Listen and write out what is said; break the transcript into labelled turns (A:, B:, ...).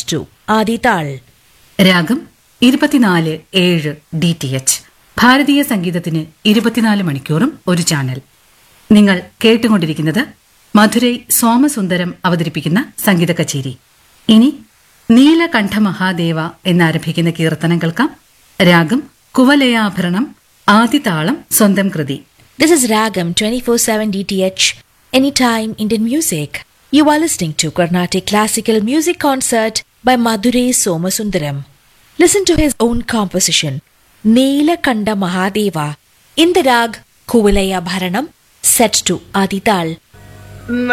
A: to Adital.
B: രാഗം ഇരുപത്തിനാല് ഏഴ് ഡി ടി എച്ച് ഭാരതീയ സംഗീതത്തിന് ഇരുപത്തിനാല് മണിക്കൂറും ഒരു ചാനൽ നിങ്ങൾ കേട്ടുകൊണ്ടിരിക്കുന്നത് മധുരൈ സോമസുന്ദരം അവതരിപ്പിക്കുന്ന സംഗീത കച്ചേരി ഇനി നീലകണ്ഠ മഹാദേവ എന്നാരംഭിക്കുന്ന കീർത്തനം കേൾക്കാം രാഗം കുവലയാഭരണം ആദിതാളം സ്വന്തം കൃതി
A: This is Ragam 24/7 DTH Anytime Indian Music. You are listening to Carnatic Classical Music Concert by Madurai Somasundaram. Listen to his own composition Neelakanda Mahadeva in the rag Kuvalaya Bharanam set to Adital.